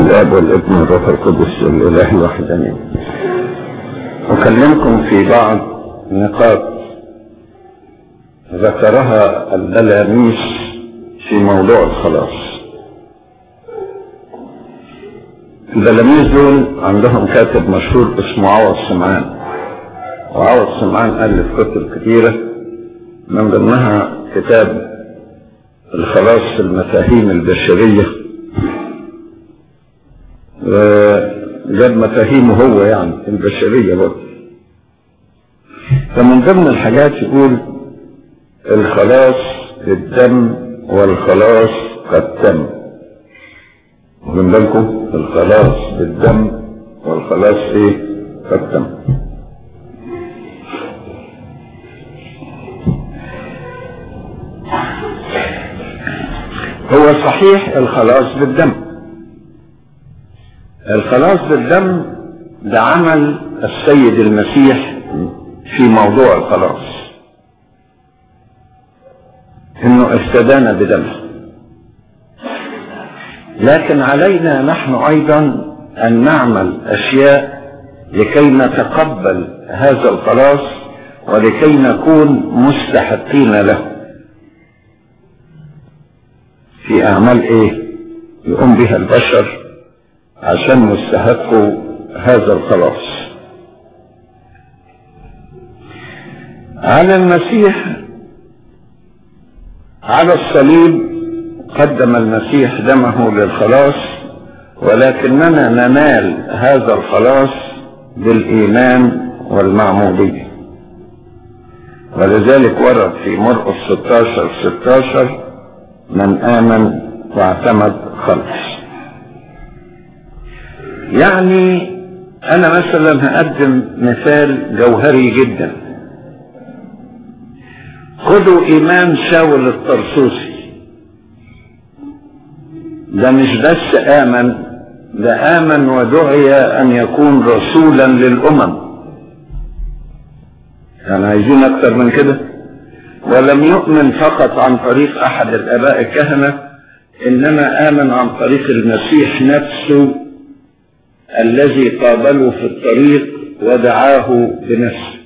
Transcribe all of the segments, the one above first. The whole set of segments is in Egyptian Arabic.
الاب والابن والروح القدس الاله الواحد امين اكلمكم في بعض نقاط ذكرها البلاميس في موضوع الخلاص البلاميس دول عندهم كاتب مشهور اسمه عوض سمعان وعوض سمعان ألف كتب كثيرة من ضمنها كتاب الخلاص في المفاهيم البشرية جاب مفاهيمه هو يعني البشرية برضه فمن ضمن الحاجات يقول الخلاص بالدم والخلاص قد تم من بالكم الخلاص بالدم والخلاص ايه قد تم هو صحيح الخلاص بالدم الخلاص بالدم ده عمل السيد المسيح في موضوع الخلاص انه افتدانا بدمه لكن علينا نحن ايضا ان نعمل اشياء لكي نتقبل هذا الخلاص ولكي نكون مستحقين له في اعمال ايه يقوم بها البشر عشان يستحقوا هذا الخلاص على المسيح على الصليب قدم المسيح دمه للخلاص ولكننا ننال هذا الخلاص بالايمان والمعموديه ولذلك ورد في مرقس 16 16 من آمن واعتمد خلص يعني أنا مثلا هقدم مثال جوهري جدا خدوا إيمان شاول الطرسوسي ده مش بس آمن ده آمن ودعي أن يكون رسولا للأمم يعني عايزين أكتر من كده ولم يؤمن فقط عن طريق احد الاباء الكهنه انما امن عن طريق المسيح نفسه الذي قابله في الطريق ودعاه بنفسه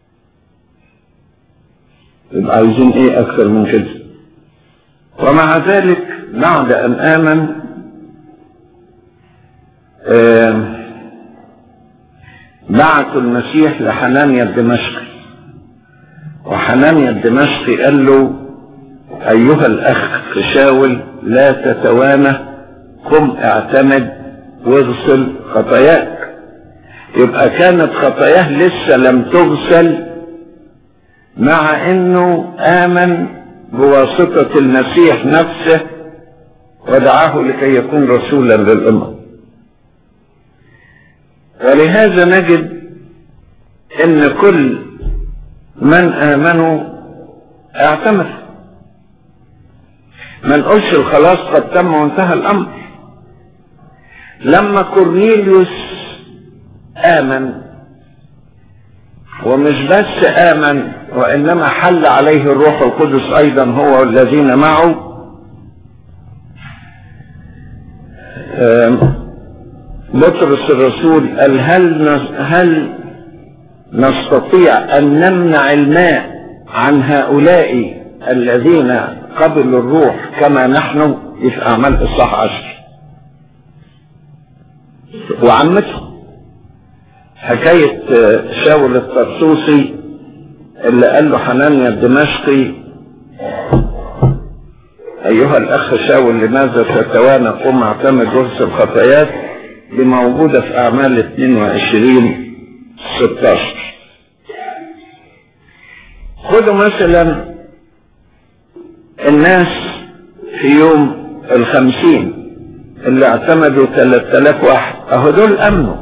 يبقى عايزين ايه اكثر من كده ومع ذلك بعد ان امن آه بعثوا المسيح لحنانيا الدمشقي وحنانيا الدمشقي قال له ايها الاخ شاول لا تتوانى قم اعتمد واغسل خطاياك يبقى كانت خطاياه لسه لم تغسل مع انه امن بواسطة المسيح نفسه ودعاه لكي يكون رسولا للامم ولهذا نجد ان كل من آمنوا اعتمد ما نقولش الخلاص قد تم وانتهى الأمر لما كورنيليوس آمن ومش بس آمن وإنما حل عليه الروح القدس أيضا هو والذين معه بطرس الرسول قال هل هل نستطيع أن نمنع الماء عن هؤلاء الذين قبلوا الروح كما نحن في أعمال إصلاح عشر وعمته حكاية شاول الطرسوسي اللي قال له حنانيا الدمشقي أيها الأخ شاول لماذا تتوانى قم اعتمد واغسل خطاياك دي موجودة في أعمال 22 16 خدوا مثلا الناس في يوم الخمسين اللي اعتمدوا 3000 واحد اهو دول امنوا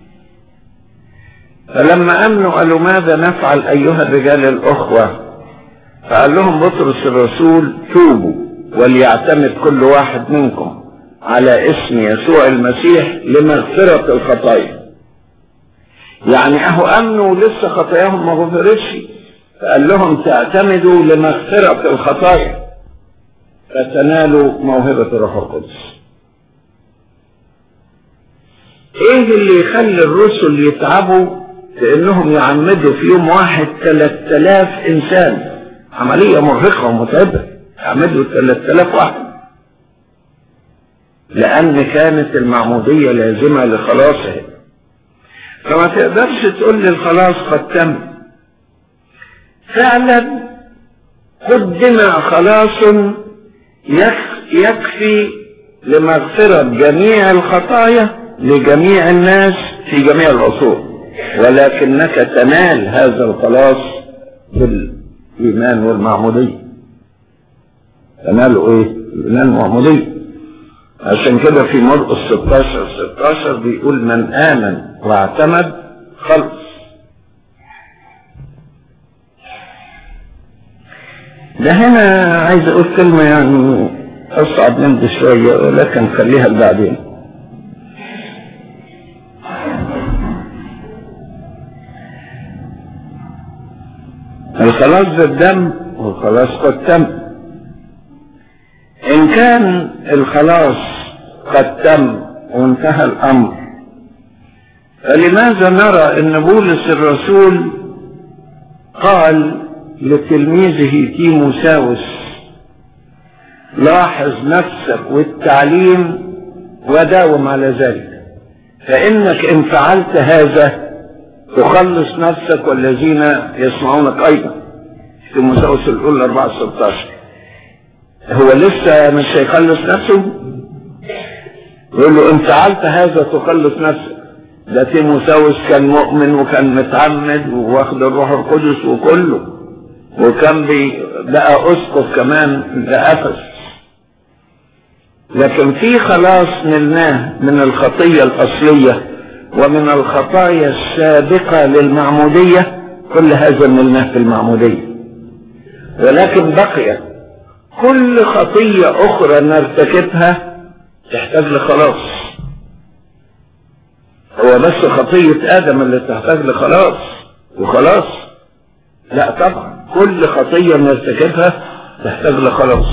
فلما امنوا قالوا ماذا نفعل ايها الرجال الاخوة فقال لهم بطرس الرسول توبوا وليعتمد كل واحد منكم على اسم يسوع المسيح لمغفرة الخطايا يعني اهو امنوا لسه خطاياهم ما غفرتش فقال لهم تعتمدوا لمغفرة الخطايا فتنالوا موهبة الروح القدس ايه اللي يخلي الرسل يتعبوا في انهم يعمدوا في يوم واحد 3000 انسان عملية مرهقة ومتعبة يعمدوا 3000 واحد لان كانت المعمودية لازمة لخلاصهم فما تقدرش تقول لي الخلاص قد تم فعلا قدم خلاص يكفي لمغفرة جميع الخطايا لجميع الناس في جميع العصور ولكنك تنال هذا الخلاص بالإيمان والمعمودية تنال ايه؟ الإيمان والمعمودية عشان كده في مرقس 16 16 بيقول من آمن واعتمد خلص ده هنا عايز اقول كلمة يعني اصعب من دي شوية ولكن خليها لبعدين الخلاص بالدم والخلاص قد تم ان كان الخلاص قد تم وانتهى الامر فلماذا نرى ان بولس الرسول قال لتلميذه تيموساوس لاحظ نفسك والتعليم وداوم على ذلك فانك ان فعلت هذا تخلص نفسك والذين يسمعونك ايضا تيموساوس الاولى 4 16 هو لسه مش هيخلص نفسه يقول له ان فعلت هذا تخلص نفسك ده تيموساوس كان مؤمن وكان متعمد واخد الروح القدس وكله وكان بي بقى اسقف كمان لافس لكن في خلاص نلناه من الخطيه الاصليه ومن الخطايا السابقه للمعموديه كل هذا نلناه في المعموديه ولكن بقي كل خطيه اخرى نرتكبها تحتاج لخلاص هو بس خطيه ادم اللي تحتاج لخلاص وخلاص لا طبعا كل خطية نرتكبها تحتاج لخلاص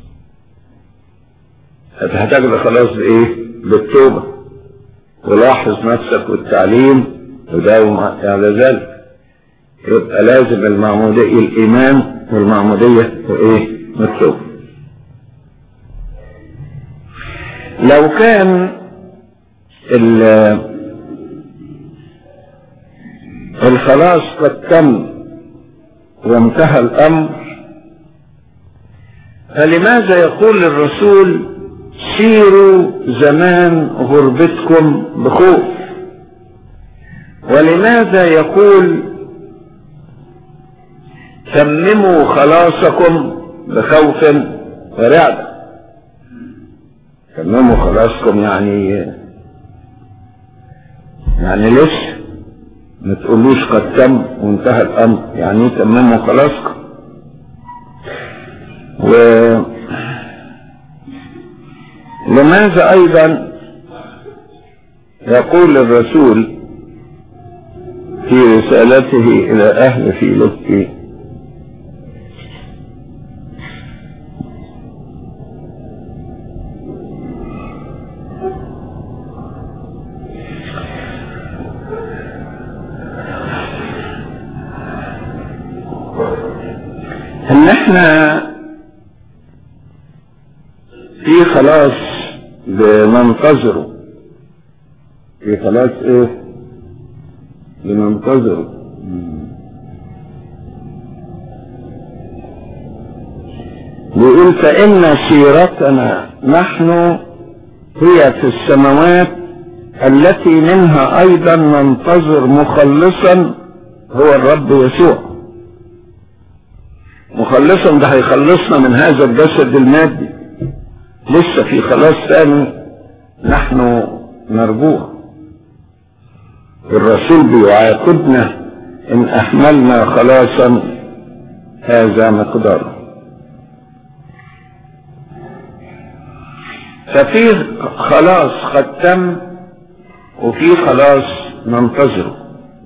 هتحتاج لخلاص بايه بالتوبة ولاحظ نفسك والتعليم وداوم على ذلك يبقى لازم المعمودية الإيمان والمعمودية وإيه والتوبة لو كان الخلاص قد تم وانتهى الامر فلماذا يقول الرسول سيروا زمان غربتكم بخوف ولماذا يقول تمموا خلاصكم بخوف ورعب تمموا خلاصكم يعني يعني لسه ما تقولوش قد تم وانتهى الامر يعني تمموا خلاصكم و لماذا ايضا يقول الرسول في رسالته الى اهل فيلبي ان احنا في خلاص بننتظره في خلاص ايه بننتظره بيقول فإن سيرتنا نحن هي في السماوات التي منها أيضا ننتظر مخلصا هو الرب يسوع مخلصا ده هيخلصنا من هذا الجسد المادي لسه في خلاص ثاني نحن نرجوه الرسول بيعاقبنا ان احملنا خلاصا هذا مقداره ففي خلاص قد تم وفي خلاص ننتظره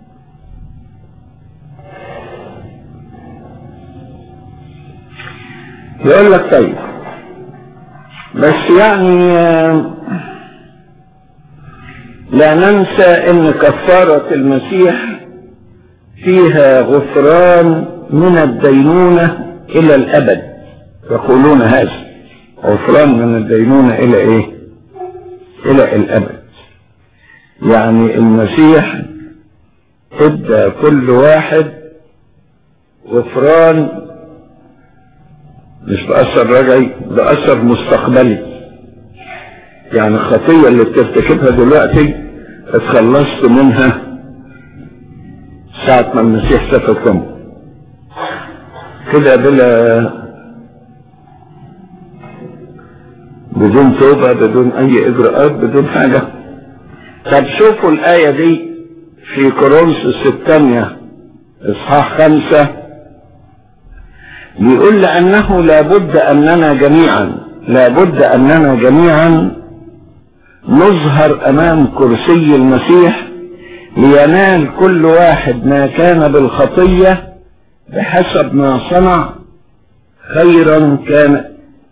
يقول لك طيب بس يعني لا ننسى ان كفارة المسيح فيها غفران من الدينونة الى الابد يقولون هذا غفران من الدينونة الى ايه الى الابد يعني المسيح ادى كل واحد غفران مش بأثر رجعي بأثر مستقبلي يعني الخطية اللي بترتكبها دلوقتي اتخلصت منها ساعة ما المسيح سفك دمه كده بلا بدون توبة بدون أي إجراءات بدون حاجة طب شوفوا الآية دي في كورنثوس الثانية إصحاح خمسة بيقول لأنه لابد أننا جميعا لابد أننا جميعا نظهر أمام كرسي المسيح لينال كل واحد ما كان بالخطية بحسب ما صنع خيرا كان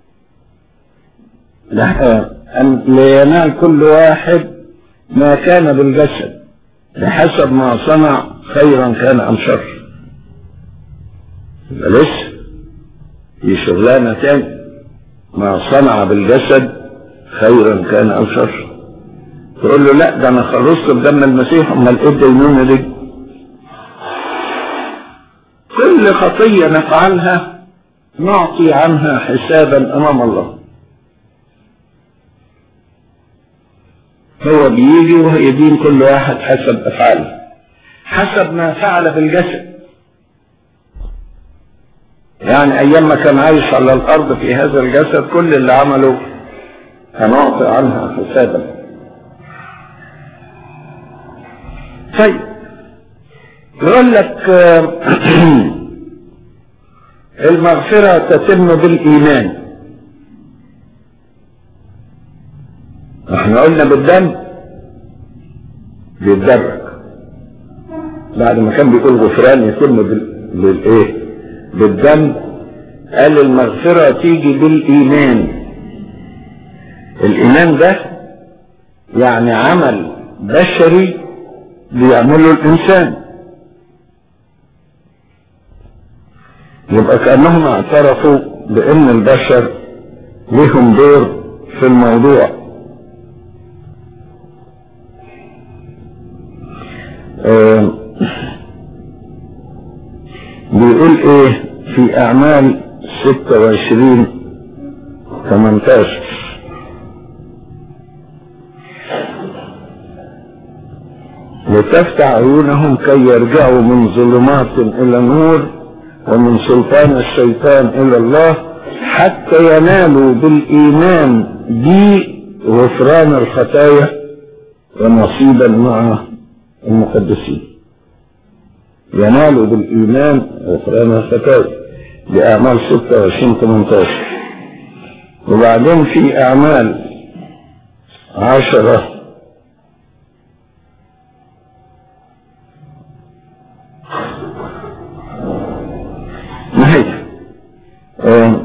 لينال كل واحد ما كان بالجسد بحسب ما صنع خيرا كان أم شر لسه في شغلانة تاني ما صنع بالجسد خيرا كان أو شر تقول له لا ده أنا خلصت بدم المسيح أمال إيه الدينونة دي كل خطية نفعلها نعطي عنها حسابا أمام الله هو بيجي ويدين كل واحد حسب أفعاله حسب ما فعل بالجسد يعني أيام ما كان عايش على الأرض في هذا الجسد كل اللي عمله هنعطي عنها حسابا طيب يقول لك المغفرة تتم بالإيمان احنا قلنا بالدم بيتدرج بعد ما كان بيقول غفران يتم بالايه بالدم قال المغفرة تيجي بالإيمان الإيمان ده يعني عمل بشري بيعمله الإنسان يبقى كأنهم اعترفوا بأن البشر لهم دور في الموضوع آه بيقول ايه في اعمال ستة وعشرين ثمانتاشر لتفتح عيونهم كي يرجعوا من ظلمات الى نور ومن سلطان الشيطان الى الله حتى ينالوا بالايمان بي غفران الخطايا ونصيبا مع المقدسين ينالوا بالإيمان غفران الخطايا بأعمال 26 18 وبعدين في أعمال عشرة نهاية آه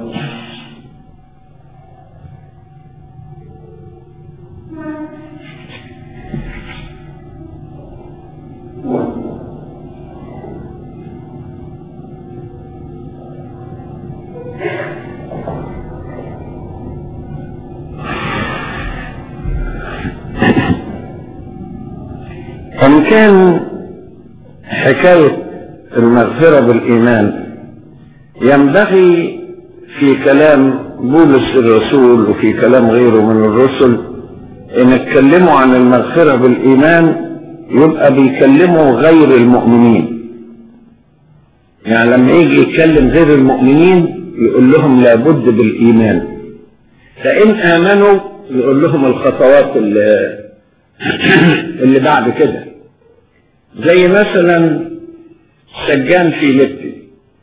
إن كان حكاية المغفرة بالإيمان ينبغي في كلام بولس الرسول وفي كلام غيره من الرسل إن اتكلموا عن المغفرة بالإيمان يبقى بيكلموا غير المؤمنين يعني لما يجي يتكلم غير المؤمنين يقول لهم لابد بالإيمان فإن آمنوا يقول لهم الخطوات اللي, اللي بعد كده زي مثلا سجان في لبي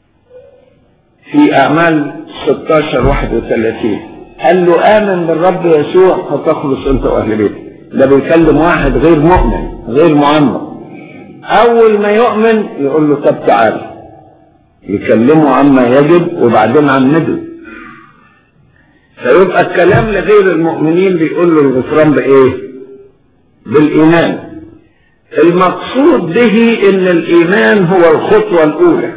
في أعمال 16 31 قال له آمن بالرب يسوع فتخلص أنت وأهل بيتك ده بيكلم واحد غير مؤمن غير معمر أول ما يؤمن يقول له طب تعال يكلمه عما يجب وبعدين عمده فيبقى الكلام لغير المؤمنين بيقول له الغفران بإيه؟ بالإيمان المقصود به ان الإيمان هو الخطوة الأولى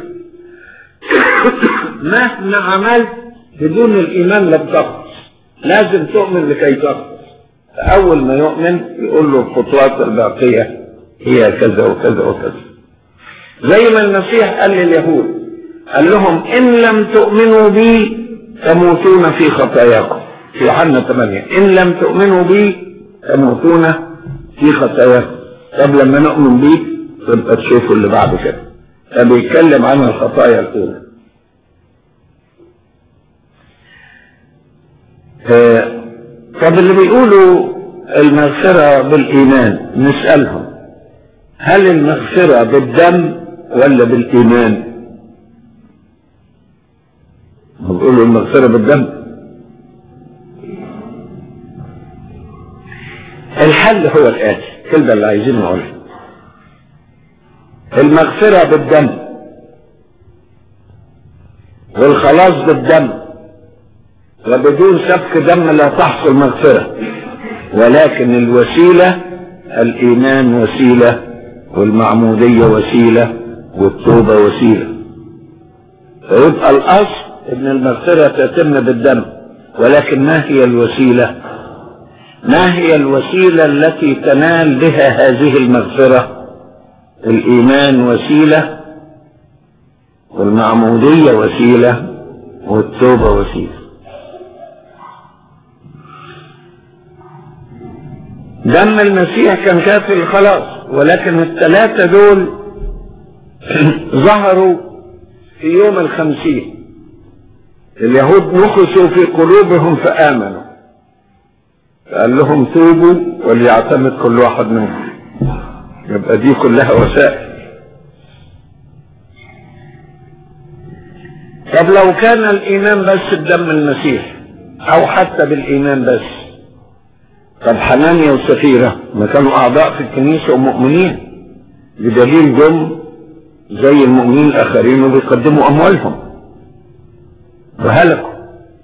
مهما عملت بدون الإيمان لم تخلص لازم تؤمن لكي تخلص أول ما يؤمن يقول له الخطوات الباقية هي كذا وكذا وكذا زي ما المسيح قال لليهود قال لهم إن لم تؤمنوا بي تموتون في خطاياكم في يوحنا 8 إن لم تؤمنوا بي تموتون في خطاياكم طب لما نؤمن بيه تبقى تشوفوا اللي بعد كده فبيتكلم عن الخطايا الأولى طب اللي بيقولوا المغفرة بالإيمان نسألهم هل المغفرة بالدم ولا بالإيمان؟ بيقولوا المغفرة بالدم الحل هو الآتي الكلمة اللي عايزين نقولها المغفرة بالدم والخلاص بالدم وبدون سفك دم لا تحصل مغفرة ولكن الوسيلة الإيمان وسيلة والمعمودية وسيلة والتوبة وسيلة فيبقى الأصل أن المغفرة تتم بالدم ولكن ما هي الوسيلة ما هي الوسيلة التي تنال بها هذه المغفرة الإيمان وسيلة والمعمودية وسيلة والتوبة وسيلة دم المسيح كان كافي الخلاص ولكن الثلاثة دول ظهروا في يوم الخمسين اليهود نخسوا في قلوبهم فآمنوا قال لهم توبوا وليعتمد كل واحد منهم يبقى دي كلها وسائل طب لو كان الإيمان بس بدم المسيح أو حتى بالإيمان بس طب حنانيا وسفيرة ما كانوا أعضاء في الكنيسة ومؤمنين بدليل جم زي المؤمنين الآخرين وبيقدموا أموالهم وهلكوا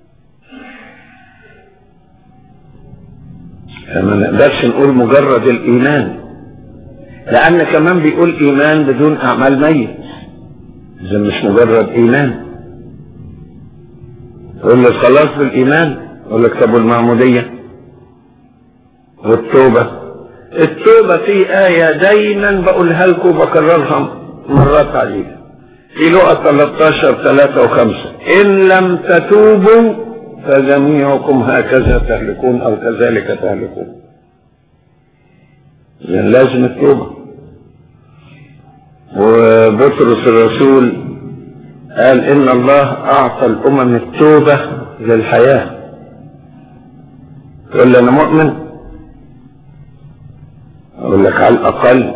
فما نقدرش نقول مجرد الإيمان لأن كمان بيقول إيمان بدون أعمال ميت إذا مش مجرد إيمان يقول لك خلاص بالإيمان يقول لك طب والمعمودية والتوبة التوبة في آية دايما بقولها لكم بكررها مرات عديدة في لقى 13 3 و5 إن لم تتوبوا فجميعكم هكذا تهلكون أو كذلك تهلكون يعني لازم التوبة وبطرس الرسول قال إن الله أعطى الأمم التوبة للحياة تقول لي أنا مؤمن أقول لك على الأقل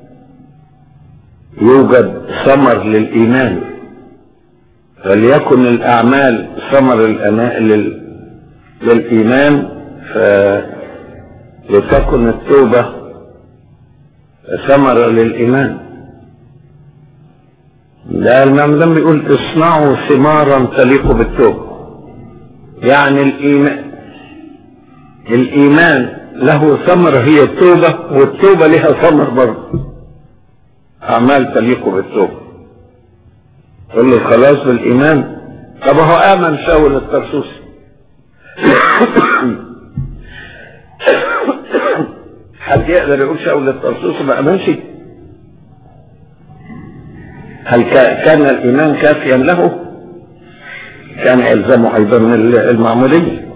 يوجد ثمر للإيمان فليكن الأعمال ثمر الأماء لل... للإيمان فلتكن التوبة ثمرة للإيمان ده الإمام بيقول اصنعوا ثمارا تليق بالتوبة يعني الإيمان الإيمان له ثمرة هي التوبة والتوبة لها ثمر برضه أعمال تليق بالتوبة قل له خلاص بالإيمان طب هو آمن شاول الترسوسي حد يقدر يقول شاول الترسوسي ما آمنش هل كان الإيمان كافيا له كان يلزمه أيضا المعمودية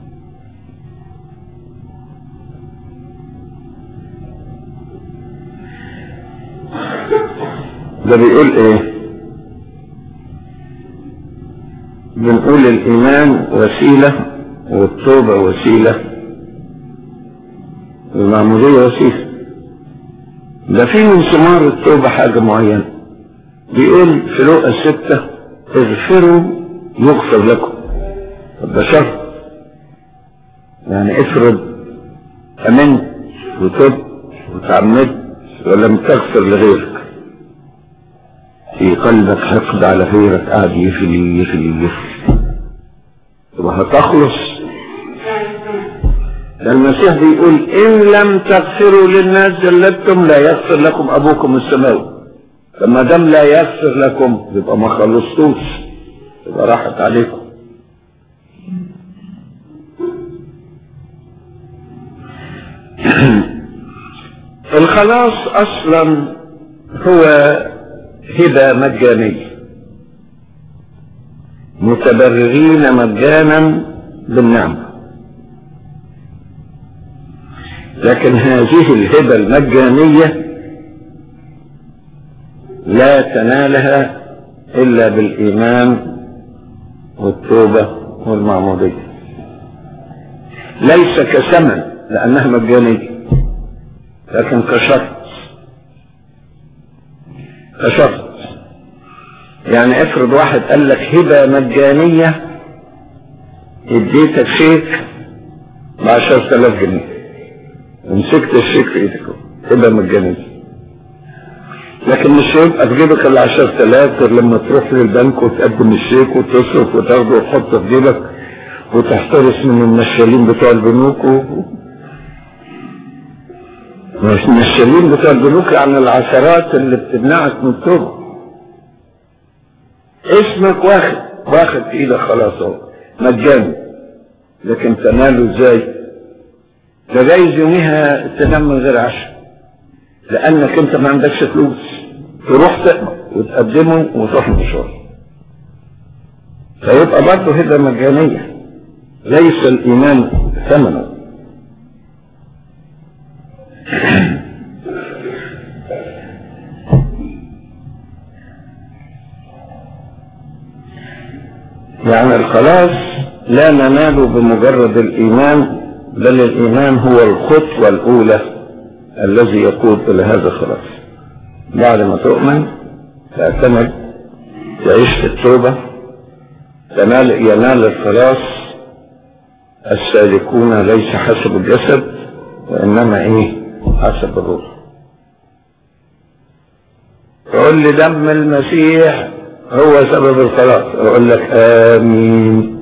ده بيقول ايه بنقول الايمان وسيلة والتوبة وسيلة والمعمودية وسيلة ده في من ثمار التوبة حاجة معينة بيقول في لقى الستة اغفروا يغفر لكم ده شرط يعني افرض امنت وتبت وتعمدت ولم تغفر لغيرك في قلبك حقد على غيرك قاعد يفلي يفلي يفلي يبقى هتخلص ده المسيح بيقول إن لم تغفروا للناس جلدتم لا يغفر لكم أبوكم السماوي لما دام لا يغفر لكم يبقى ما خلصتوش يبقى راحت عليكم الخلاص اصلا هو هبه مجانيه متبررين مجانا بالنعمه لكن هذه الهبه المجانيه لا تنالها الا بالايمان والتوبه والمعموديه ليس كثمن لانها مجانيه لكن كشرط كشرط يعني افرض واحد قال لك هبة مجانية اديتك شيك بعشرة آلاف جنيه ومسكت الشيك في ايدك هبة مجانية لكن مش هيبقى في جيبك ال 10000 غير لما تروح للبنك وتقدم الشيك وتصرف وتاخده وتحطه في جيبك وتحترس من المشالين بتوع البنوك و... مش المشالين بتوع البنوك يعني العشرات اللي بتمنعك من التوبة اسمك واخد واخد في ايدك خلاص اهو مجاني لكن تناله ازاي؟ ده جايز يوميها تنام من غير عشاء لانك انت ما عندكش فلوس تروح تقبض وتقدمه وتروح المشوار فيبقى برضه هبه مجانيه ليس الايمان ثمنه يعني الخلاص لا نناله بمجرد الايمان بل الايمان هو الخطوه الاولى الذي يقود الى هذا الخلاص بعد ما تؤمن تعتمد تعيش في التوبه تنال ينال الخلاص السالكون ليس حسب الجسد وانما ايه حسب الروح تقول لي دم المسيح هو سبب الخلاص اقول لك امين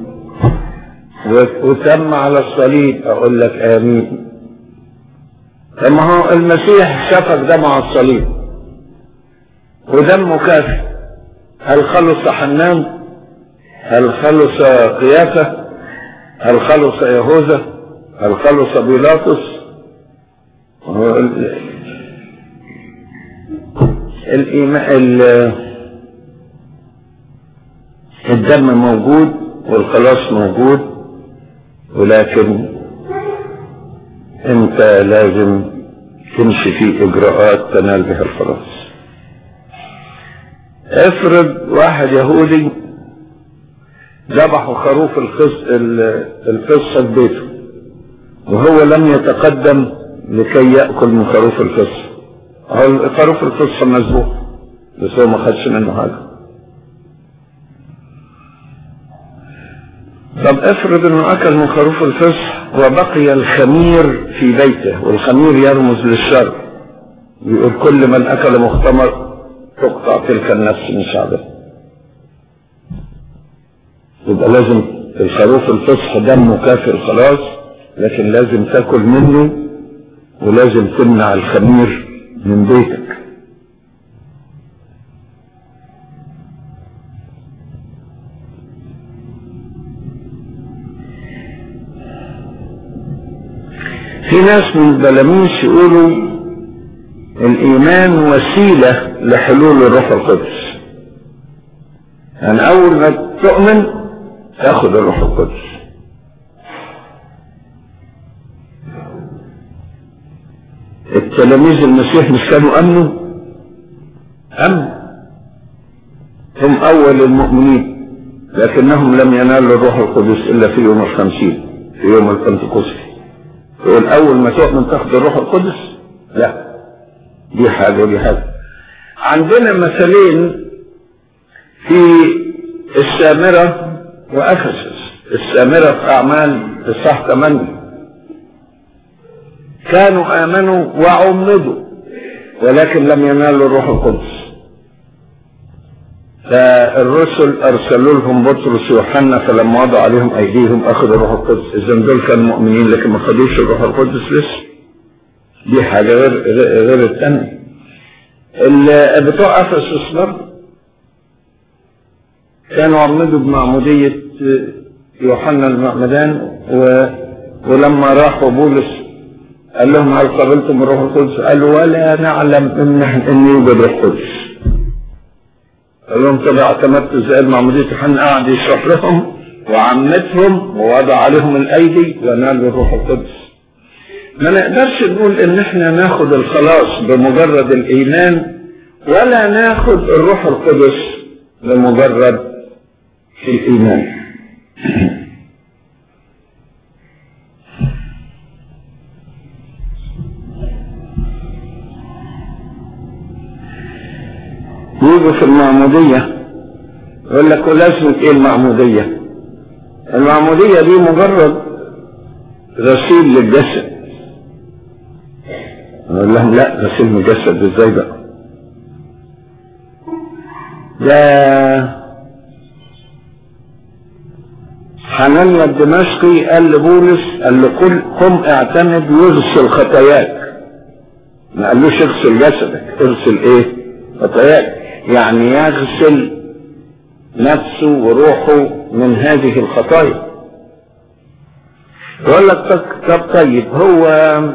وتم على الصليب اقول لك امين لما هو المسيح سفك دم على الصليب ودمه كافي هل خلص حنان هل خلص قيافه هل خلص يهوذا هل خلص بيلاطس الإيمان الدم موجود والخلاص موجود ولكن انت لازم تمشي في اجراءات تنال بها الخلاص افرض واحد يهودي ذبحوا خروف القصة في بيته وهو لم يتقدم لكي يأكل من خروف القصة هو خروف القصة مذبوح بس هو ما خدش منه حاجة طب افرض انه اكل من خروف الفصح وبقي الخمير في بيته والخمير يرمز للشر يقول كل من اكل مختمر تقطع تلك النفس من شعبه يبقى لازم الخروف الفصح دمه كافي الخلاص لكن لازم تاكل منه ولازم تمنع الخمير من بيتك في ناس من البلاميس يقولوا الايمان وسيله لحلول الروح القدس يعني اول ما تؤمن تاخد الروح القدس التلاميذ المسيح مش كانوا امنوا امن هم اول المؤمنين لكنهم لم ينالوا الروح القدس الا في يوم الخمسين في يوم البنتكوستي يقول اول ما تؤمن تاخد الروح القدس لا دي حاجه ودي حاجه عندنا مثلين في السامره وافسس السامره في اعمال اصحاح 8 كانوا امنوا وعمدوا ولكن لم ينالوا الروح القدس فالرسل ارسلوا لهم بطرس ويوحنا فلما وضعوا عليهم ايديهم اخذوا الروح القدس اذا دول كانوا مؤمنين لكن ما خدوش الروح القدس لسه دي حاجه غير غير الثانيه بتوع افسس برضه كانوا عمدوا بمعموديه يوحنا المعمدان و... ولما راحوا بولس قال لهم هل قبلتم الروح القدس؟ قالوا ولا نعلم ان ان يوجد روح قدس. قال لهم طب اعتمدتوا ازاي المعمودية يوحنا قعد يشرح لهم وعمتهم ووضع عليهم الايدي ونالوا الروح القدس. ما نقدرش نقول ان احنا ناخد الخلاص بمجرد الايمان ولا ناخد الروح القدس بمجرد الايمان. يجوا في المعمودية يقول لك ولازمة ايه المعمودية المعمودية دي مجرد غسيل للجسد يقول لهم لا غسيل من الجسد ازاي بقى ده حنانيا الدمشقي قال لبولس قال له قل قم اعتمد واغسل خطاياك ما قالوش اغسل جسدك اغسل ايه خطاياك يعني يغسل نفسه وروحه من هذه الخطايا يقول لك طب طيب هو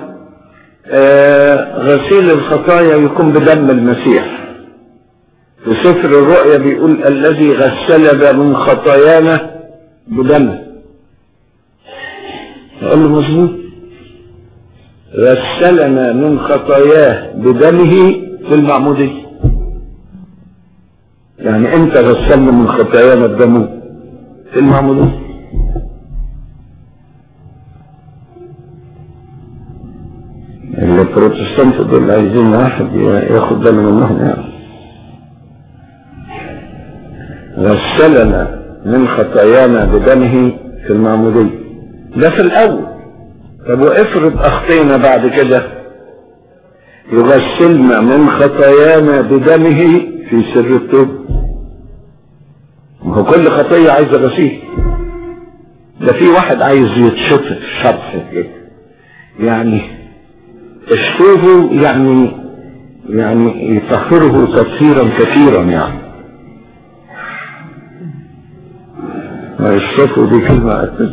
آه غسيل الخطايا يكون بدم المسيح في سفر الرؤيا بيقول الذي غسلنا من خطايانا بدمه يقول له مظبوط غسلنا من خطاياه بدمه في المعموديه يعني انت غسلنا من خطايانا بدمه في المعمودية البروتستانت دول عايزين واحد ياخد باله منهم يعني غسلنا من خطايانا بدمه في المعمودية ده في الأول طب وافرض أخطينا بعد كده يغسلنا من خطايانا بدمه في سر التوبة ما هو كل خطية عايزة غسيل ده في واحد عايز يتشطف شطف كده يعني اشطوفه يعني يعني يطهره تطهيرا كثيرا يعني ما يشطفه دي كلمة أكد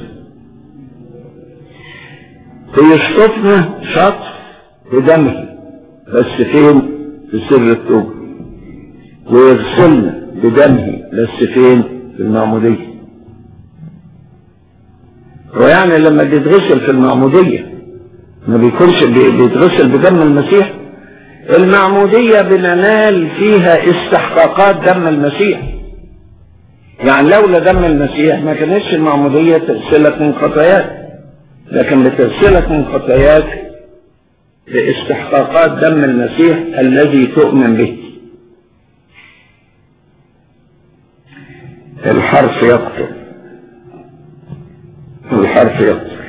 فيشطفنا شطف بدمه بس فين في سر التوبة ويغسلنا بدمه بس فين في المعمودية ويعني لما بيتغسل في المعمودية ما بيكونش بيتغسل بدم المسيح المعمودية بننال فيها استحقاقات دم المسيح يعني لولا دم المسيح ما كانتش المعمودية تغسلك من خطاياك لكن بتغسلك من خطاياك باستحقاقات دم المسيح الذي تؤمن به الحرف يقتل الحرف يقتل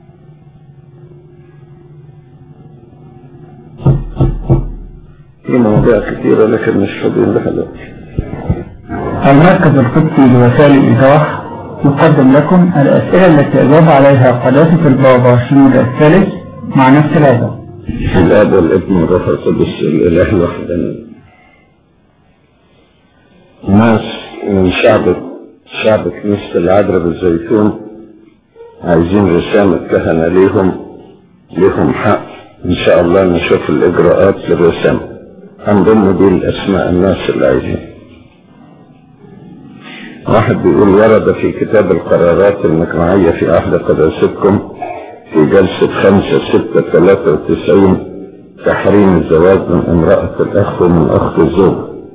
في مواضيع كثيرة لكن مش فاضيين لها دلوقتي المركز القدسي لوسائل الإيضاح يقدم لكم الأسئلة التي أجاب عليها قداسة البابا شنود الثالث مع نفس الهدف الاب والابن والروح القدس الاله الوحداني ناس من شعب شعب كنيسة العذراء بالزيتون عايزين رسالة كهنة ليهم ليهم حق ان شاء الله نشوف الاجراءات للرسالة هنضم دي الاسماء الناس اللي عايزين واحد بيقول ورد في كتاب القرارات المجمعية في عهد قداستكم في جلسة خمسة ستة ثلاثة وتسعين تحريم الزواج من امرأة الأخ ومن أخت الزوج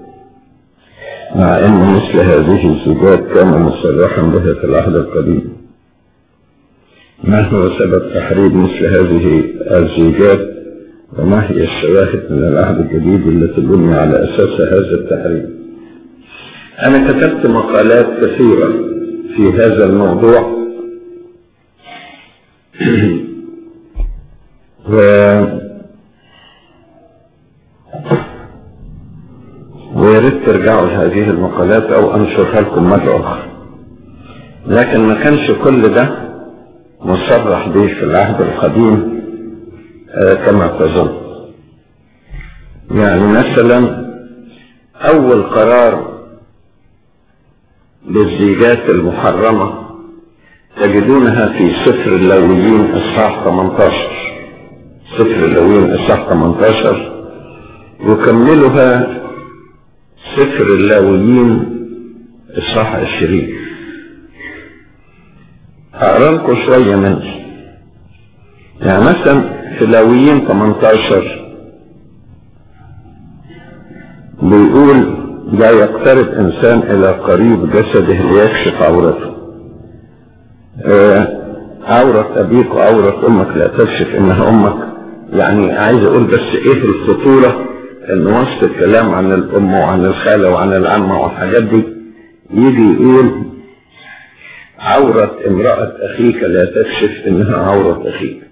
مع أن مثل هذه الزوجات كان مصرحا بها في العهد القديم ما هو سبب تحريم مثل هذه الزوجات وما هي الشواهد من العهد الجديد التي بني على أساسها هذا التحريم أنا كتبت مقالات كثيرة في هذا الموضوع و وياريت ترجعوا لهذه المقالات او انشرها لكم مرة اخرى لكن ما كانش كل ده مصرح به في العهد القديم آه كما تظن يعني مثلا اول قرار للزيجات المحرمة تجدونها في سفر اللاويين اصحاح 18 سفر اللاويين اصحاح 18 يكملها سفر اللاويين اصحاح 20 هقرا لكم شوية منه يعني مثلا في لاويين 18 بيقول لا يقترب انسان الى قريب جسده ليكشف عورته آه عورة ابيك وعورة امك لا تكشف انها امك يعني عايز اقول بس ايه الخطورة ان وسط الكلام عن الام وعن الخالة وعن العمة والحاجات دي يجي يقول عورة امرأة اخيك لا تكشف انها عورة اخيك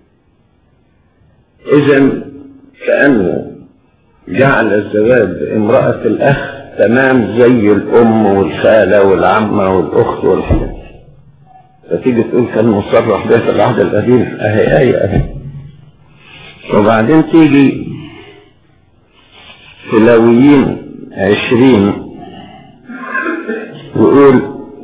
اذا كأنه جعل الزواج بامرأة الاخ تمام زي الام والخالة والعمة والاخت والحاجات فتيجي تقول كان مصرح بها في العهد القديم اهي اهي اهي وبعدين تيجي في لاويين عشرين ويقول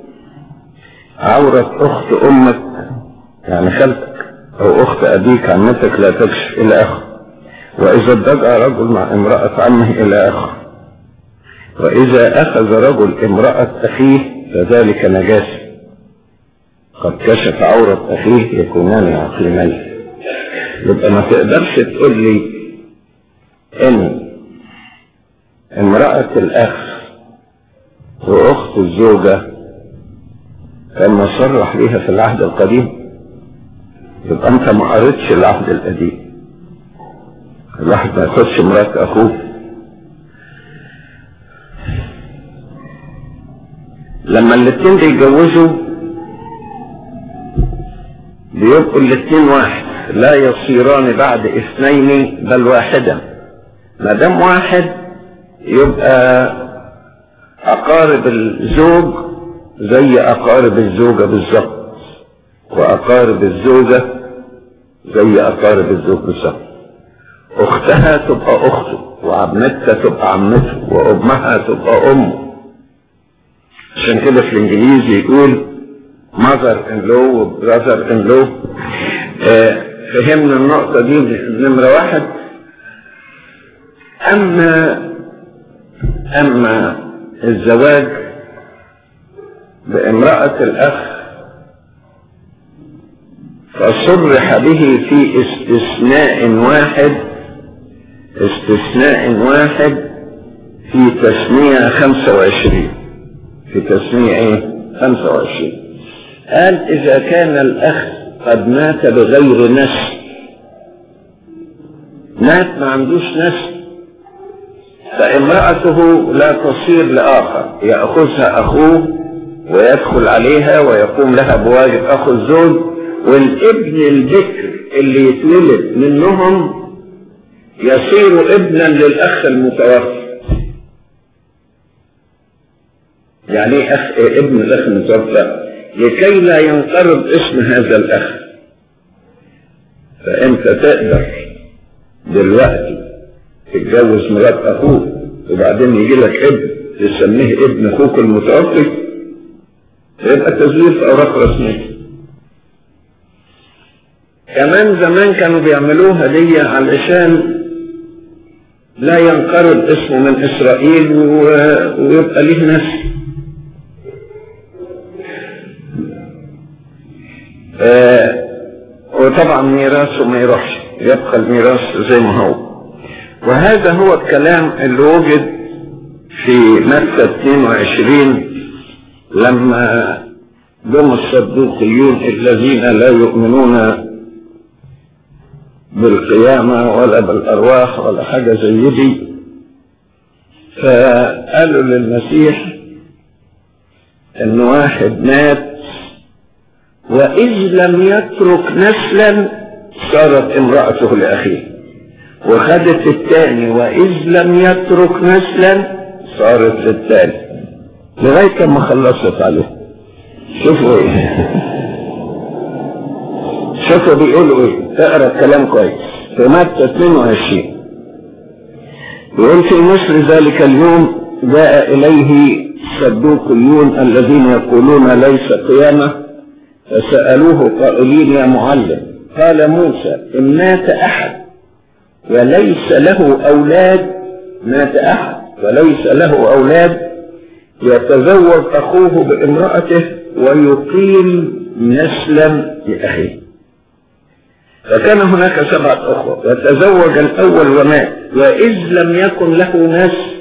عورة أخت أمك يعني خالتك أو أخت أبيك عمتك لا تكشف إلى آخر وإذا اتجأ رجل مع امرأة عمه إلى آخر وإذا أخذ رجل امرأة أخيه فذلك نجاسة قد كشف عورة أخيه يكونان عقيمين يبقى ما تقدرش تقول لي إن امرأة الأخ وأخت الزوجة كان مصرح بيها في العهد القديم يبقى أنت ما قريتش العهد القديم الواحد ما ياخدش مرات أخوه لما الاتنين بيتجوزوا بيبقوا الاتنين واحد لا يصيران بعد اثنين بل واحدا ما دام واحد يبقى اقارب الزوج زي اقارب الزوجة بالظبط واقارب الزوجة زي اقارب الزوج بالظبط اختها تبقى اخته وعمتها تبقى عمته وامها تبقى امه عشان كده في الانجليزي يقول mother in law و brother in law آه فهمنا النقطة دي نمرة واحد أما أما الزواج بامرأة الأخ فصرح به في استثناء واحد استثناء واحد في تسمية 25 في تسمية ايه 25 قال إذا كان الأخ قد مات بغير نسل مات ما عندوش نسل فامرأته لا تصير لآخر يأخذها أخوه ويدخل عليها ويقوم لها بواجب أخو الزوج والابن البكر اللي يتولد منهم يصير ابنا للأخ المتوفى يعني ايه أخ ابن الأخ المتوفى لكي لا ينقرض اسم هذا الأخ فأنت تقدر دلوقتي تتجوز مرات أخوك وبعدين يجي لك ابن تسميه ابن أخوك المتوفي يبقى تزوير في أوراق رسمية كمان زمان كانوا بيعملوها دي علشان لا ينقرض اسمه من إسرائيل ويبقى ليه نسل آه وطبعا ميراثه ما يروحش يبقى الميراث زي ما هو وهذا هو الكلام اللي وجد في متى 22 لما جم الصدوقيون الذين لا يؤمنون بالقيامة ولا بالأرواح ولا حاجة زي دي فقالوا للمسيح ان واحد مات وإذ لم يترك نسلا صارت امرأته لأخيه وخدت الثاني وإذ لم يترك نسلا صارت للتالي لغاية ما خلصت عليه شوفوا ايه شوفوا بيقولوا ايه اقرا الكلام كويس في متى 22 يقول في مصر ذلك اليوم جاء إليه الصدوقيون الذين يقولون ليس قيامة فسألوه قائلين يا معلم قال موسى إن مات أحد وليس له أولاد مات أحد وليس له أولاد يتزوج أخوه بامرأته ويقيم نسلا لأخيه فكان هناك سبعة أخوة وتزوج الأول ومات وإذ لم يكن له نسل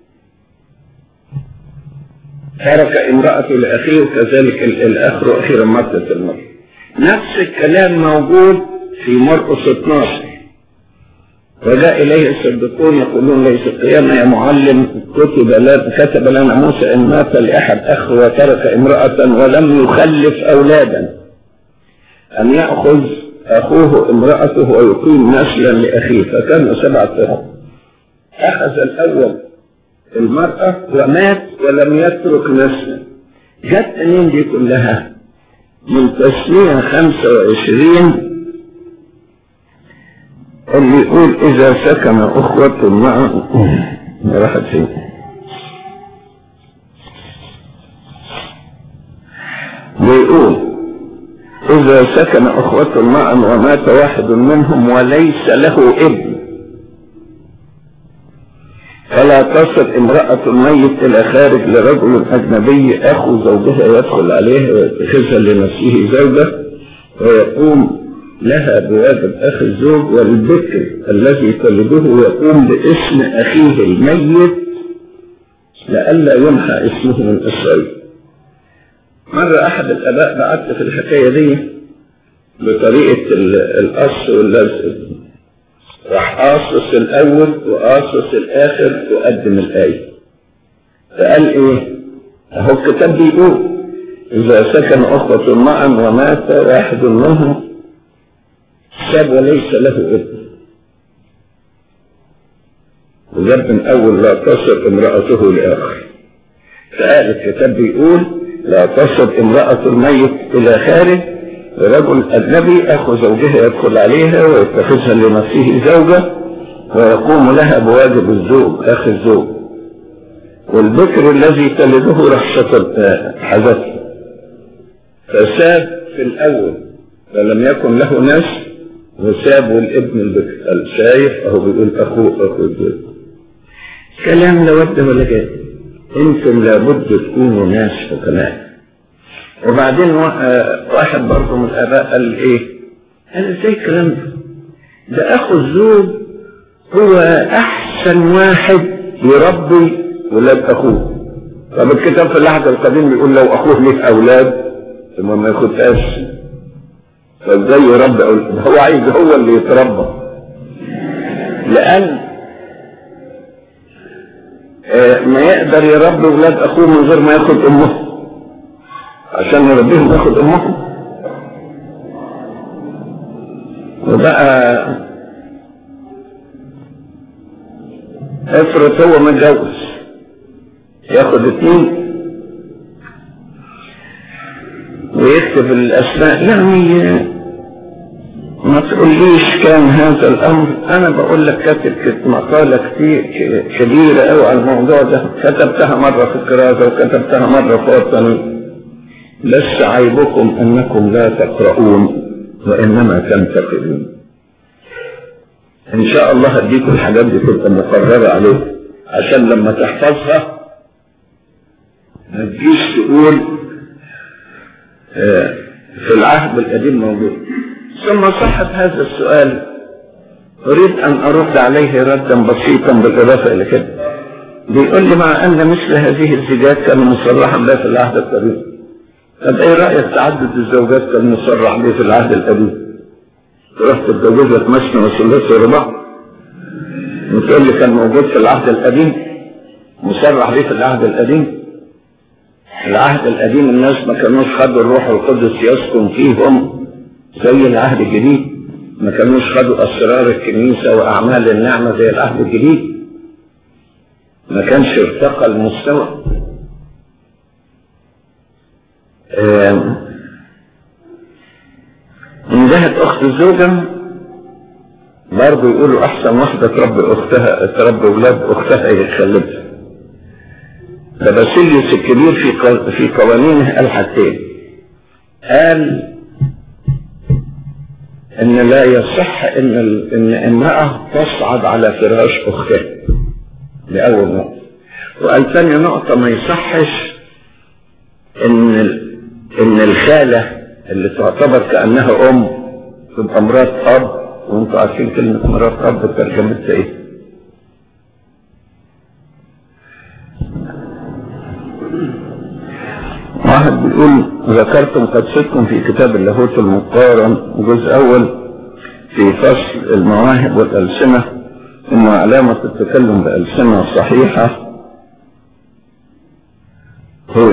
ترك امرأته لأخيه وكذلك الأخ أخيرا ماتت المرأة نفس الكلام موجود في مرقس 12 وجاء إليه الصديقون يقولون ليس القيامة يا معلم كتب لنا كتب لنا موسى إن مات لأحد أخ وترك امرأة ولم يخلف أولادا أن يأخذ أخوه امرأته ويقيم نسلا لأخيه فكانوا سبعة أخوة أخذ الأول المرأة ومات ولم يترك نسلا جت منين دي كلها من تسمية خمسة وعشرين اللي يقول إذا سكن أخوة مع راحت فين بيقول إذا سكن أخوة معا ومات واحد منهم وليس له ابن فلا تصل امرأة الميت إلى خارج لرجل أجنبي أخو زوجها يدخل عليه ويتخذها لنفسه زوجة ويقوم لها بواجب أخي الزوج والبكر الذي تلده يقوم باسم أخيه الميت لئلا يمحى اسمه من إسرائيل مرة أحد الآباء بعت في الحكاية دي بطريقة القص واللزق راح قاصص الأول وقاصص الآخر وقدم الآية فقال إيه؟ أهو الكتاب بيقول إذا سكن أخوة معا ومات واحد منهم ساب وليس له ابن وجاب من أول لا تصل امرأته لآخر فقال الكتاب بيقول لا تصل امرأة الميت إلى خارج ورجل أجنبي أخو زوجها يدخل عليها ويتخذها لنفسه زوجة ويقوم لها بواجب الزوج أخي الزوج والبكر الذي تلده رحشة حذفه فساب في الأول فلم يكن له نسل وساب الابن البكر قال شايف أهو بيقول أخوه أخو الزوج كلام لا ود ولا جاي انتم لابد تكونوا ناس حكماء وبعدين واحد برضه من الاباء قال ايه قال ازاي الكلام ده ده اخو الزوج هو احسن واحد يربي ولاد اخوه طب الكتاب في العهد القديم بيقول لو اخوه ليه اولاد ثم ما ياخدهاش فازاي يربي أولاد؟ هو عايز هو اللي يتربى لان ما يقدر يربي ولاد اخوه من غير ما ياخد امه عشان يربيهم ياخد امهم وبقى افرض هو متجوز ياخد اتنين ويكتب الاسماء يعني ما تقوليش كان هذا الامر انا بقول لك كاتب مقالة كتير كبيرة قوي على الموضوع ده كتبتها مرة في الكراسة وكتبتها مرة في وطني لس عيبكم انكم لا تقرؤون وانما تنتقدون ان شاء الله هديكم الحاجات دي تبقى مقررة عليه عشان لما تحفظها ما تجيش تقول آه في العهد القديم موجود ثم صحة هذا السؤال أريد أن أرد عليه ردا بسيطا بالإضافة إلى كده بيقول لي مع أن مثل هذه الزيجات كان مصرحا بها في العهد القديم طب إيه رأيك تعدد الزوجات كان مصرح به في العهد القديم تروح تتجوز لك مثنى وثلاث ورباع وتقول لي كان موجود في العهد القديم مصرح به في العهد القديم العهد القديم الناس ما كانوش خدوا الروح القدس يسكن فيهم زي العهد الجديد ما كانوش خدوا اسرار الكنيسه واعمال النعمه زي العهد الجديد ما كانش ارتقى المستوى من جهة أخت الزوجة برضه يقولوا أحسن واحدة تربي أختها تربي أولاد أختها هي خلتها ده باسيليوس الكبير في في قوانينه قال حاجتين قال ان لا يصح ان ان امراه تصعد على فراش اختها دي اول نقطه وقال ثاني نقطه ما يصحش ان ان الخاله اللي تعتبر كانها ام تبقى مرات اب وانتوا عارفين كلمه مرات اب ترجمتها ايه واحد بيقول ذكرتم قدستكم في كتاب اللاهوت المقارن جزء أول في فصل المواهب والألسنة إن علامة التكلم بألسنة صحيحة هو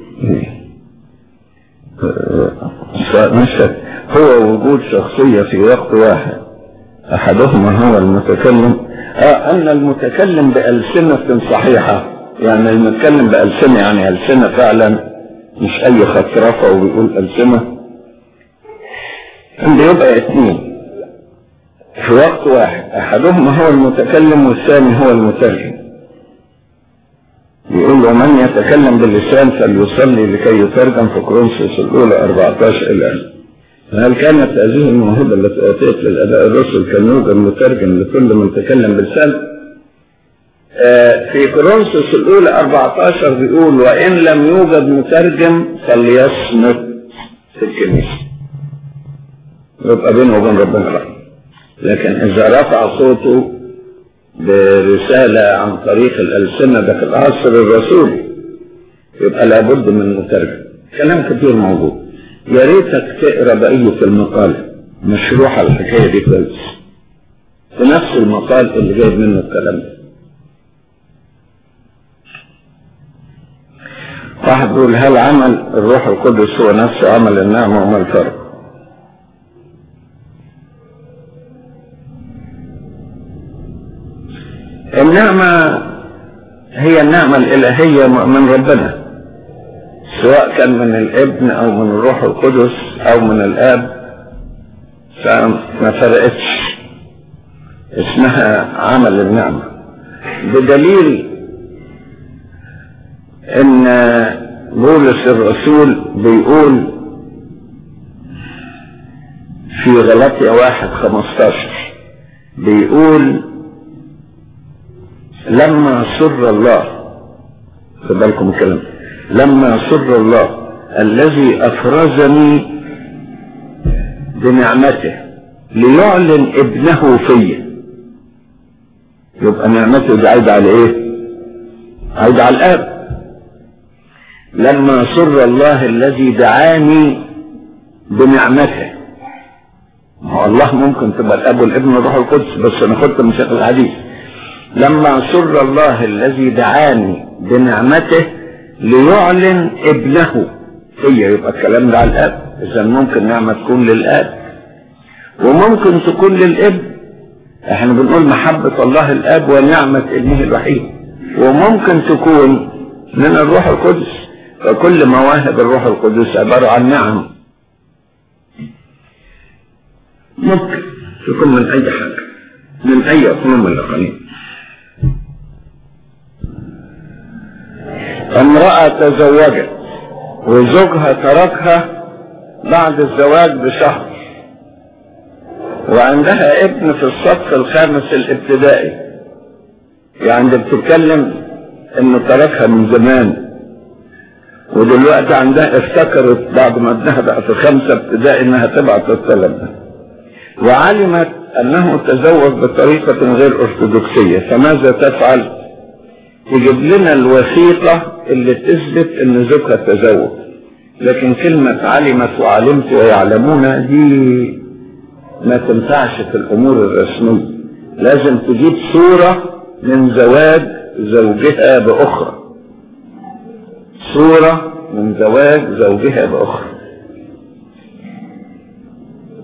هو وجود شخصية في وقت واحد أحدهما هو المتكلم آه أن المتكلم بألسنة صحيحة يعني المتكلم بألسنة يعني ألسنة فعلا مش اي خطرفة وبيقول ألسنة بيبقى اثنين في وقت واحد احدهما هو المتكلم والثاني هو المترجم يقول ومن يتكلم باللسان فليصلي لكي يترجم في كورنثوس الاولى 14 الى هل كانت هذه الموهبة التي أعطيت للآباء الرسل كان يوجد مترجم لكل من تكلم بلسان؟ في كورنثوس الأولى 14 بيقول وإن لم يوجد مترجم فليصمت في الكنيسة يبقى بينه وبين ربنا بقى لكن إذا رفع صوته برسالة عن طريق الألسنة ده في العصر الرسولي يبقى لابد من مترجم كلام كتير موجود يا ريتك تقرا بقية المقالة مشروحة الحكاية دي كويس في نفس المقال اللي جايب منه الكلام ده واحد بيقول هل عمل الروح القدس هو نفس عمل النعمة وما الفرق؟ النعمة هي النعمة الإلهية من ربنا سواء كان من الابن أو من الروح القدس أو من الآب فما فرقتش اسمها عمل النعمة بدليل ان بولس الرسول بيقول في غلطية واحد خمستاشر بيقول لما سر الله خد بالكم الكلام لما سر الله الذي افرزني بنعمته ليعلن ابنه فيا يبقى نعمته دي عايده على ايه عايده على الاب لما سر الله الذي دعاني بنعمته هو الله ممكن تبقى الاب والابن والروح القدس بس انا خدت من شيخ الحديث لما سر الله الذي دعاني بنعمته ليعلن ابنه فيا يبقى الكلام ده على الاب اذا ممكن نعمه تكون للاب وممكن تكون للابن احنا بنقول محبه الله الاب ونعمه ابنه الوحيد وممكن تكون من الروح القدس فكل مواهب الروح القدس عبارة عن نعم ممكن تكون من أي حاجة من أي أقلام الأقاليم امرأة تزوجت وزوجها تركها بعد الزواج بشهر وعندها ابن في الصف الخامس الابتدائي يعني بتتكلم انه تركها من زمان ودلوقتي عندها افتكرت بعد ما ابنها بقى في خمسة ابتدائي انها تبعت الطلب ده وعلمت انه تزوج بطريقة غير ارثوذكسية فماذا تفعل تجيب لنا الوثيقة اللي تثبت ان زوجها تزوج لكن كلمة علمت وعلمت ويعلمون دي ما تنفعش في الامور الرسمية لازم تجيب صورة من زواج زوجها باخرى صورة من زواج زوجها بأخرى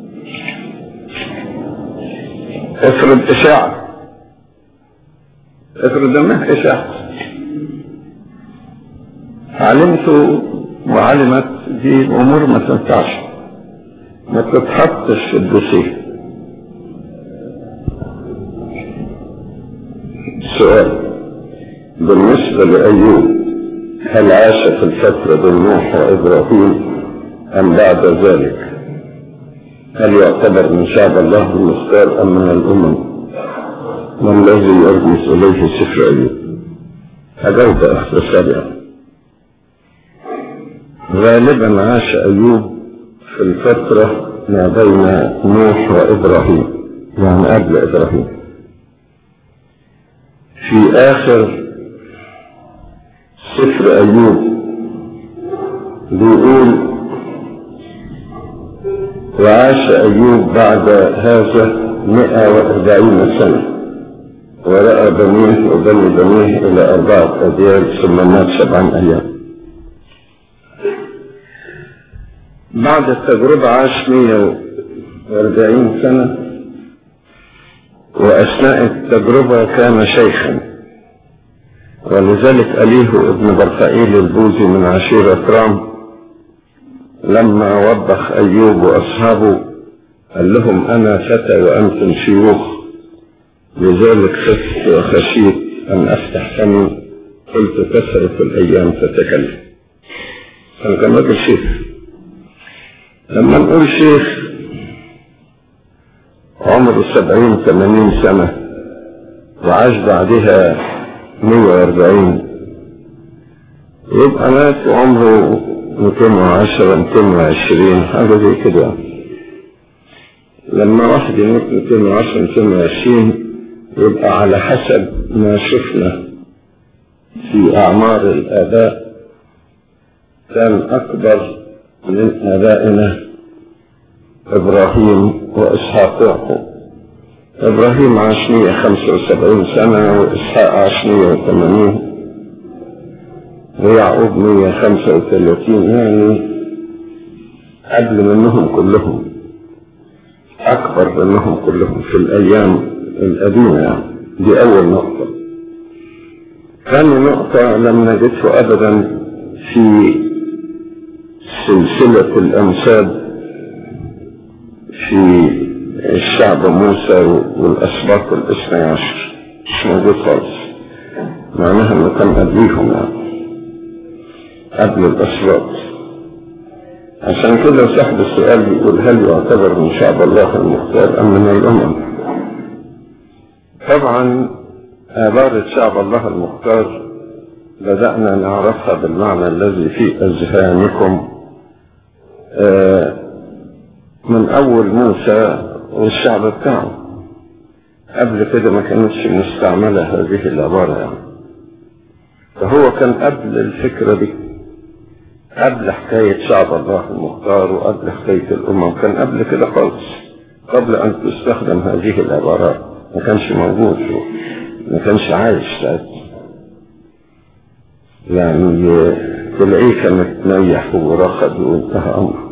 افرض إشاعة افرض انها ايش احسن علمت وعلمت دي امور ما تنفعش ما تتحطش في الدوسيه سؤال بالنسبة لأيوب هل عاش في الفترة بين نوح وإبراهيم أم بعد ذلك هل يعتبر من شعب الله المختار أم من الأمم ما الذي يرمز إليه سفر أيوب أجاوب اختصارا غالبا عاش أيوب في الفترة ما بين نوح وإبراهيم يعني قبل إبراهيم في آخر سفر أيوب بيقول وعاش أيوب بعد هذا مئة وأربعين سنة ورأى بنيه وبني بنيه إلى أربعة أديان ثم مات سبعا أيام بعد التجربة عاش 140 سنة وأثناء التجربة كان شيخا ولذلك أليه ابن برخائيل البوزي من عشيرة رام لما وبخ أيوب وأصحابه قال لهم أنا فتى وأنتم شيوخ لذلك خفت وخشيت أن أفتح فمي قلت تسرق الأيام تتكلم كان كان راجل شيخ لما نقول شيخ عمره سبعين ثمانين سنة وعاش بعدها مية واربعين يبقى مات وعمره ميتين وعشرة ميتين وعشرين حاجة زي كده لما واحد يموت ميتين وعشرة ميتين وعشرين يبقى على حسب ما شفنا في أعمار الآباء كان أكبر من آبائنا إبراهيم وإسحاق ويعقوب إبراهيم عاش 175 سنة وإسحاق عاش 180 ويعقوب 135 يعني قبل منهم كلهم أكبر منهم كلهم في الأيام القديمة يعني دي أول نقطة ثاني نقطة لم نجده أبدا في سلسلة الأنساب في الشعب موسى والأسباط الاثني عشر مش موجود خالص معناها انه كان قبليهم يعني قبل الأسباط عشان كده صاحب السؤال بيقول هل يعتبر من شعب الله المختار أم من الأمم طبعا عبارة شعب الله المختار بدأنا نعرفها بالمعنى الذي في أذهانكم من أول موسى والشعب بتاعه قبل كده ما كانتش مستعملة هذه العبارة يعني فهو كان قبل الفكرة دي قبل حكاية شعب الله المختار وقبل حكاية الأمم كان قبل كده خالص قبل أن تستخدم هذه العبارات ما كانش موجود ما كانش عايش ساعتها يعني تلاقيه كان متنيح ورخد وانتهى أمره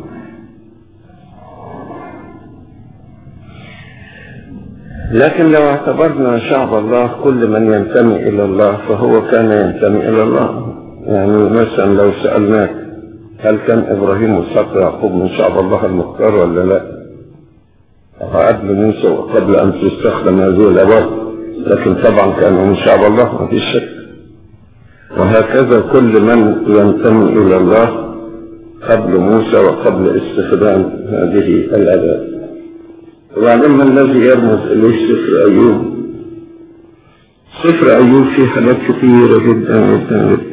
لكن لو اعتبرنا شعب الله كل من ينتمي إلى الله فهو كان ينتمي إلى الله يعني مثلا لو سألناك هل كان إبراهيم وإسحاق ويعقوب من شعب الله المختار ولا لا؟ قبل موسى وقبل أن تستخدم هذه العبارة لكن طبعا كانوا من شعب الله ما فيش شك وهكذا كل من ينتمي إلى الله قبل موسى وقبل استخدام هذه الأداة وبعدين ما الذي يرمز إليه سفر أيوب سفر أيوب فيه حاجات كثيرة جدا جدا جدا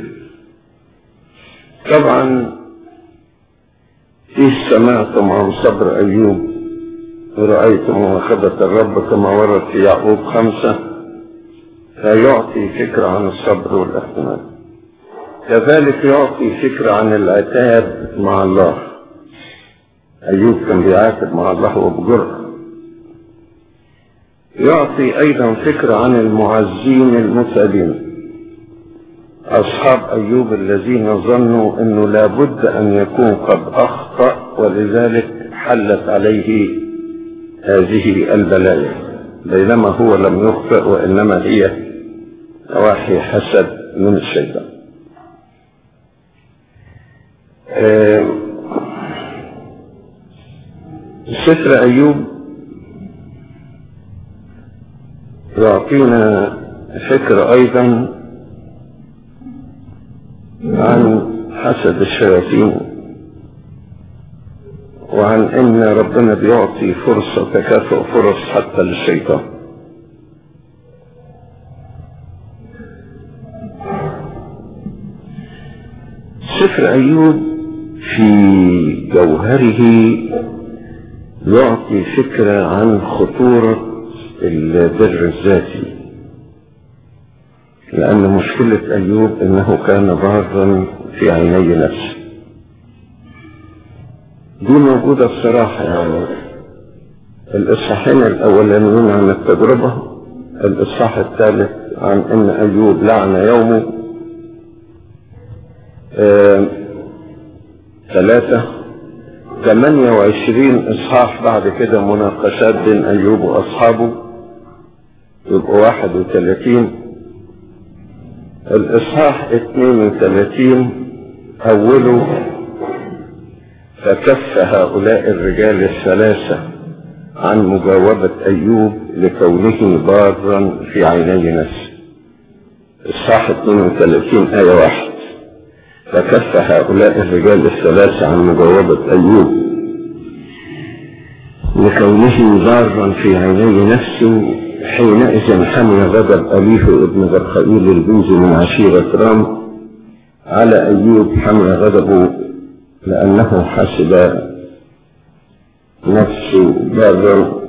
طبعا فيه سمعتم عن صبر أيوب ورأيتم مواخذة الرب كما ورد في يعقوب خمسة فيعطي فكرة عن الصبر والاحتمال كذلك يعطي فكرة عن العتاب مع الله أيوب كان بيعاتب مع الله وبجرأة يعطي أيضا فكرة عن المعزين المتعبين أصحاب أيوب الذين ظنوا أنه لابد أن يكون قد أخطأ ولذلك حلت عليه هذه البلايا بينما هو لم يخطئ وإنما هي نواحي حسد من الشيطان آه، سفر أيوب يعطينا فكرة أيضا عن حسد الشياطين وعن ان ربنا بيعطي فرصة تكافؤ فرص حتى للشيطان سفر ايوب في جوهره يعطي فكرة عن خطورة البر الذاتي لأن مشكلة أيوب أنه كان بارا في عيني نفسه دي موجودة بصراحة يعني الإصحاحين الأولانيين عن التجربة الإصحاح الثالث عن أن أيوب لعن يومه آه، ثلاثة 28 إصحاح بعد كده مناقشات بين أيوب وأصحابه يبقوا 31 الإصحاح 32 أوله فكف هؤلاء الرجال الثلاثة عن مجاوبة أيوب لكونه بارا في عيني نفسه الصح 32 آية واحد فكف هؤلاء الرجال الثلاثة عن مجاوبة أيوب لكونه ضارا في عيني نفسه حينئذ حمل غضب أبيه ابن برخائيل البوزي من عشيرة رام على أيوب حمل غضبه لأنه حسب نفسه بارا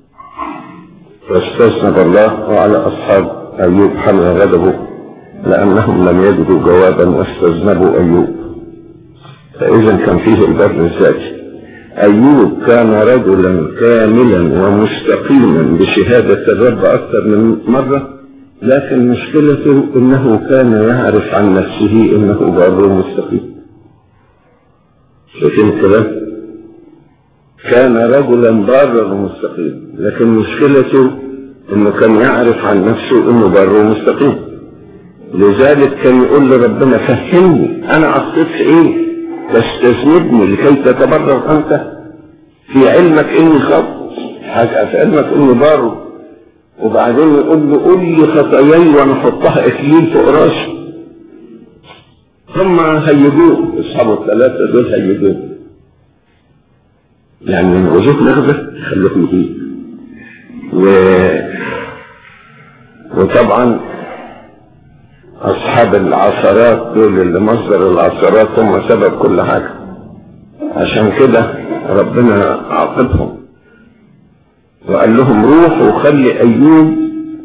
فاستذنب الله وعلى أصحاب أيوب حمل غضبه لأنهم لم يجدوا جوابا واستذنبوا أيوب فإذا كان فيه البر الذاتي أيوب كان رجلا كاملا ومستقيما بشهادة الرب أكثر من مرة لكن مشكلته أنه كان يعرف عن نفسه أنه بر مستقيم شايفين الكلام كان رجلا بارا ومستقيما لكن مشكلته انه كان يعرف عن نفسه انه بر ومستقيم لذلك كان يقول لربنا فهمني انا اخطيت في ايه تستذنبني لكي تتبرر انت في علمك اني خط حاجة في علمك اني بار وبعدين يقول له قول لي خطاياي وانا احطها اكليل فوق راسي ثم هيجوه اصحابه الثلاثة دول هيجوه يعني من وجود نغزة خلوكم فيه و... وطبعا اصحاب العثرات دول اللي مصدر العثرات هم سبب كل حاجة عشان كده ربنا عاقبهم وقال لهم روحوا وخلي ايوب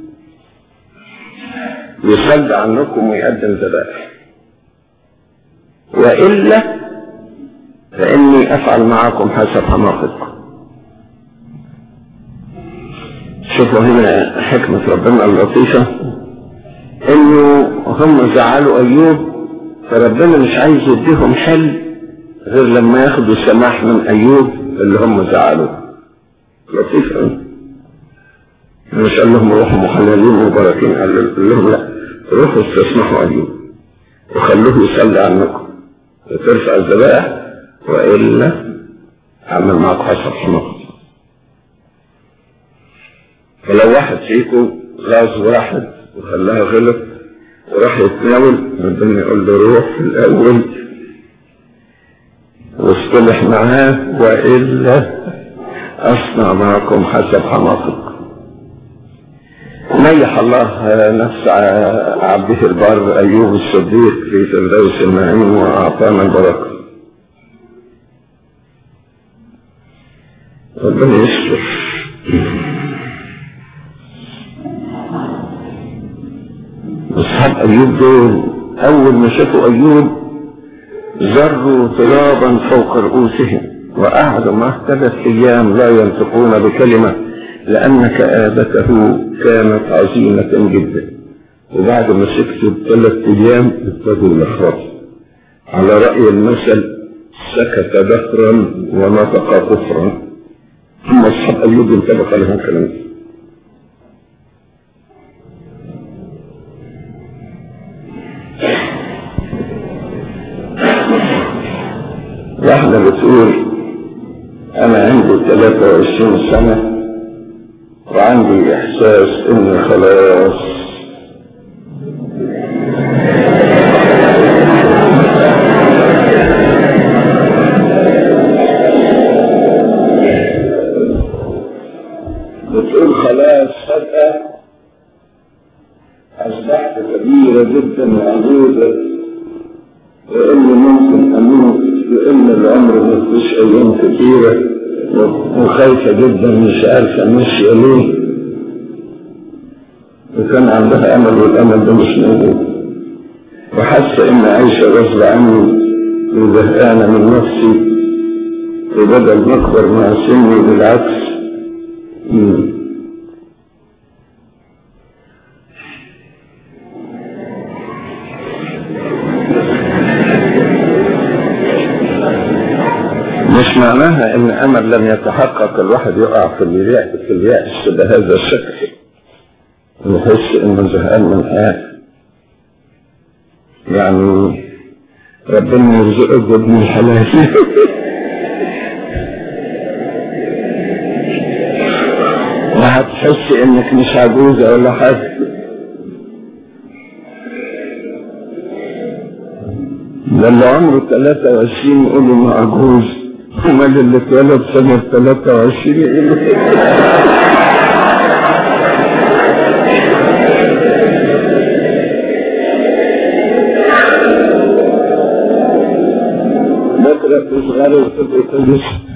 يصلي عنكم ويقدم ذبائح وإلا فإني أفعل معكم حسب حماقتكم شوفوا هنا حكمة ربنا اللطيفة إنه هم زعلوا أيوب فربنا مش عايز يديهم حل غير لما ياخدوا سماح من أيوب اللي هم زعلوه لطيفة مش قال لهم روحوا محللين مباركين قال لهم لا روحوا استسمحوا أيوب وخلوه يصلي عنكم وترفع الذبائح وإلا أعمل معك حسب حماقة فلو واحد فيكم غاز واحد وخلاها غلط وراح يتناول ربنا يقول له روح في الأول واصطلح معاه وإلا أصنع معكم حسب حماقتكم نيح الله نفس عبده البر أيوب الصديق في فردوس النعيم وأعطانا البركة ربنا يستر أصحاب أيوب دول أول ما شافوا أيوب زروا ترابا فوق رؤوسهم وقعدوا معه ثلاث أيام لا ينطقون بكلمة لأن كآبته كانت عظيمة جدا وبعد ما سكتوا بثلاث أيام ابتدوا الإخراج على رأي المثل سكت دهرا ونطق كفرا ثم أصحاب أيوب انطبق لهم كلام واحدة بتقول أنا عندي 23 سنة وعندي إحساس إني خلاص بتقول خلاص فجأة أصبحت كبيرة جدا وعجوزة وإني ممكن أموت لأن العمر ما فيش أيام كتيرة وخايفة جدا مش عارفة ماشية ليه وكان عندها أمل والأمل ده مش موجود وحاسة إن عايشة غصب عني وزهقانة من نفسي وبدل ما أكبر مع سني بالعكس مم. مش معناها ان امل لم يتحقق الواحد يقع في اليأس في اليأس بهذا الشكل ويحس انه زهقان من الحياة يعني ربنا يرزقك بابن الحلال وهتحس انك مش عجوزة ولا حاجة ده اللي عمره 23 يقولوا انه عجوز امال اللي اتولد سنة 23 يقولوا بكرة تصغري وتبقي كويسة